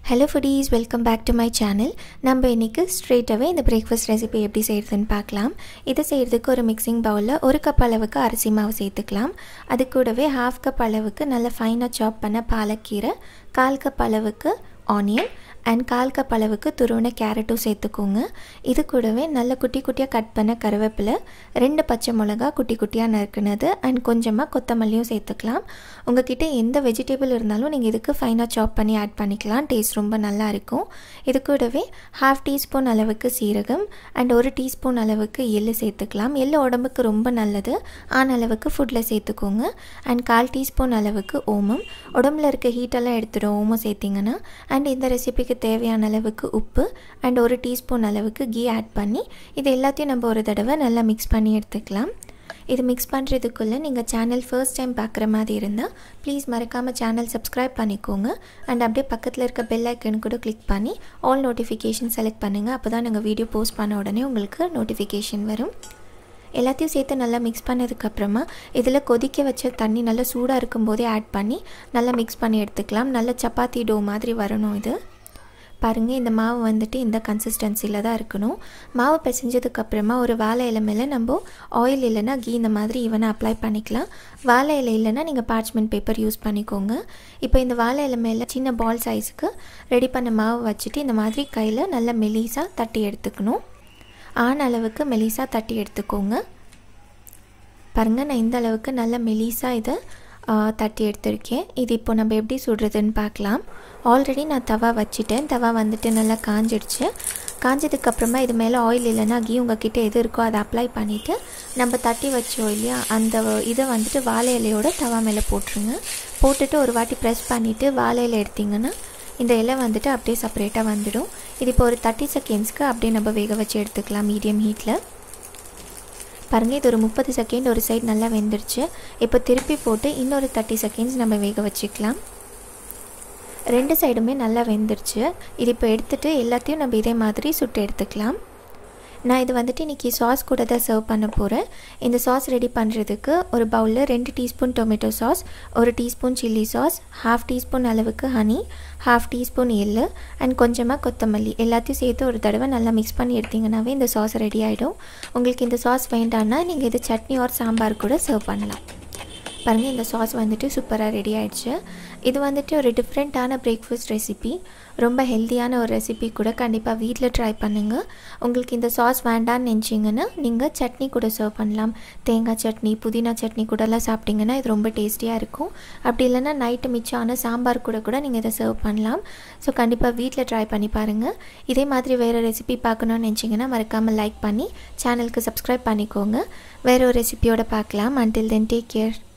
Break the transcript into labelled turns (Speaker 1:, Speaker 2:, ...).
Speaker 1: hello foodies welcome back to my channel நம்ம இன்றைக்கி ஸ்ட்ரெயிட்டாகவே இந்த பிரேக்ஃபாஸ்ட் ரெசிபி எப்படி செய்கிறதுன்னு பார்க்கலாம் இதை செய்கிறதுக்கு ஒரு மிக்சிங் பவுலில் ஒரு கப் அளவுக்கு அரிசி மாவு சேர்த்துக்கலாம் அது கூடவே ஹாஃப் கப் அளவுக்கு நல்ல ஃபைனாக சாப் பண்ண பாலக்கீரை கால் கப் அளவுக்கு ஆனியன் அண்ட் கால் கப் அளவுக்கு துருவன கேரட்டும் சேர்த்துக்கோங்க இது கூடவே நல்ல குட்டி குட்டியாக கட் பண்ண கருவேப்பிலை ரெண்டு பச்சை மிளகா குட்டி குட்டியாக நறுக்குனது அண்ட் கொஞ்சமாக கொத்தமல்லியும் சேர்த்துக்கலாம் உங்ககிட்ட எந்த வெஜிடபிள் இருந்தாலும் நீங்கள் இதுக்கு ஃபைனாக சாப் பண்ணி ஆட் பண்ணிக்கலாம் டேஸ்ட் ரொம்ப நல்லா இருக்கும் இது கூடவே ஹாஃப் டீஸ்பூன் அளவுக்கு சீரகம் அண்ட் ஒரு டீஸ்பூன் அளவுக்கு எள்ளு சேர்த்துக்கலாம் எள்ளு உடம்புக்கு ரொம்ப நல்லது ஆன அளவுக்கு ஃபுட்டில் சேர்த்துக்கோங்க அண்ட் கால் டீஸ்பூன் அளவுக்கு ஓமம் உடம்புல இருக்க ஹீட்டெல்லாம் எடுத்துடும் ஓமம் சேர்த்திங்கன்னா அண்ட் இந்த ரெசிபிக்கு தேவையான அளவுக்கு உப்பு அண்ட் ஒரு டீஸ்பூன் அளவுக்கு கீ ஆட் பண்ணி இது எல்லாத்தையும் நம்ம ஒரு தடவை நல்லா மிக்ஸ் பண்ணி எடுத்துக்கலாம் இது மிக்ஸ் பண்ணுறதுக்குள்ளே நீங்கள் சேனல் ஃபர்ஸ்ட் டைம் பார்க்குற மாதிரி இருந்தால் ப்ளீஸ் மறக்காமல் சேனல் சப்ஸ்கிரைப் பண்ணிக்கோங்க அண்ட் அப்படியே பக்கத்தில் இருக்க பெல் ஐக்கன் கூட கிளிக் பண்ணி ஆல் நோட்டிஃபிகேஷன் செலக்ட் பண்ணுங்கள் அப்போ தான் நாங்கள் வீடியோ போஸ்ட் பண்ண உடனே உங்களுக்கு நோட்டிஃபிகேஷன் வரும் எல்லாத்தையும் சேர்த்து நல்லா மிக்ஸ் பண்ணதுக்கப்புறமா இதில் கொதிக்க வச்ச தண்ணி நல்லா சூடாக இருக்கும்போதே ஆட் பண்ணி நல்லா மிக்ஸ் பண்ணி எடுத்துக்கலாம் நல்ல சப்பாத்தி டோ மாதிரி வரணும் இது பாருங்கள் இந்த மாவு வந்துட்டு இந்த கன்சிஸ்டன்சியில் தான் இருக்கணும் மாவு பிசைஞ்சதுக்கப்புறமா ஒரு வாழை இலை மேலே நம்ம ஆயில் இல்லைன்னா கீ இந்த மாதிரி ஈவனாக அப்ளை பண்ணிக்கலாம் வாழை இலை இல்லைன்னா நீங்கள் பார்ச்மெண்ட் பேப்பர் யூஸ் பண்ணிக்கோங்க இப்போ இந்த வாழை இலை மேலே சின்ன பால் சைஸுக்கு ரெடி பண்ண மாவு வச்சுட்டு இந்த மாதிரி கையில் நல்லா மெலிசாக தட்டி எடுத்துக்கணும் ஆன அளவுக்கு மெலிசாக தட்டி எடுத்துக்கோங்க பாருங்கள் நான் இந்த அளவுக்கு நல்ல மெலிசாக இதை தட்டி எடுத்திருக்கேன் இது இப்போ நம்ம எப்படி சுடுறதுன்னு பார்க்கலாம் ஆல்ரெடி நான் தவா வச்சுட்டேன் தவா வந்துட்டு நல்லா காஞ்சிடுச்சு காஞ்சதுக்கப்புறமா இது மேலே ஆயில் இல்லைன்னா கீ உங்ககிட்ட எது இருக்கோ அதை அப்ளை பண்ணிவிட்டு நம்ம தட்டி வச்சோம் இல்லையா அந்த இதை வந்துட்டு வாழை இலையோட தவா மேலே போட்டுருங்க போட்டுட்டு ஒரு வாட்டி ப்ரெஸ் பண்ணிவிட்டு வாழை இலை எடுத்திங்கன்னா இந்த இலை வந்துட்டு அப்படியே செப்பரேட்டாக வந்துடும் இது இப்போ ஒரு தேர்ட்டி செகண்ட்ஸ்க்கு அப்படியே நம்ம வேக வச்சு எடுத்துக்கலாம் மீடியம் ஹீட்டில் பாருங்கள் இது ஒரு முப்பது செகண்ட் ஒரு சைடு நல்லா வெந்துருச்சு இப்போ திருப்பி போட்டு இன்னொரு தேர்ட்டி செகண்ட்ஸ் நம்ம வேக வச்சுக்கலாம் ரெண்டு சைடுமே நல்லா வெந்துருச்சு இது இப்போ எடுத்துகிட்டு எல்லாத்தையும் நம்ம இதே மாதிரி சுட்டு எடுத்துக்கலாம் நான் இது வந்துட்டு இன்றைக்கி சாஸ் கூட தான் சர்வ் பண்ண போகிறேன் இந்த சாஸ் ரெடி பண்ணுறதுக்கு ஒரு பவுலில் ரெண்டு டீஸ்பூன் டொமேட்டோ சாஸ் ஒரு teaspoon chilli sauce half teaspoon அளவுக்கு ஹனி ஹாஃப் டீஸ்பூன் எள்ளு அண்ட் கொஞ்சமாக கொத்தமல்லி எல்லாத்தையும் சேர்த்து ஒரு தடவை நல்லா மிக்ஸ் பண்ணி எடுத்திங்கனாவே இந்த சாஸ் ரெடி ஆகிடும் உங்களுக்கு இந்த சாஸ் வேண்டான்னா நீங்கள் இது சட்னி ஆர் சாம்பார் கூட சர்வ் பண்ணலாம் பாருங்கள் இந்த சாஸ் வந்துட்டு சூப்பராக ரெடி ஆகிடுச்சு இது வந்துட்டு ஒரு டிஃப்ரெண்ட்டான பிரேக்ஃபாஸ்ட் ரெசிபி ரொம்ப ஹெல்த்தியான ஒரு ரெசிபி கூட கண்டிப்பாக வீட்டில் ட்ரை பண்ணுங்கள் உங்களுக்கு இந்த சாஸ் வேண்டான்னு நினச்சிங்கன்னா நீங்கள் சட்னி கூட சர்வ் பண்ணலாம் தேங்காய் சட்னி புதினா சட்னி கூடலாம் சாப்பிட்டிங்கன்னா இது ரொம்ப டேஸ்டியாக இருக்கும் அப்படி இல்லைன்னா நைட்டு மிச்சமான சாம்பார் கூட கூட நீங்கள் இதை சர்வ் பண்ணலாம் ஸோ கண்டிப்பாக வீட்டில் ட்ரை பண்ணி பாருங்கள் இதே மாதிரி வேறு ரெசிபி பார்க்கணுன்னு நினச்சிங்கன்னா மறக்காமல் லைக் பண்ணி சேனலுக்கு சப்ஸ்கிரைப் பண்ணிக்கோங்க வேறு ஒரு ரெசிபியோட பார்க்கலாம் அன்டில் தென் டேக் கேர்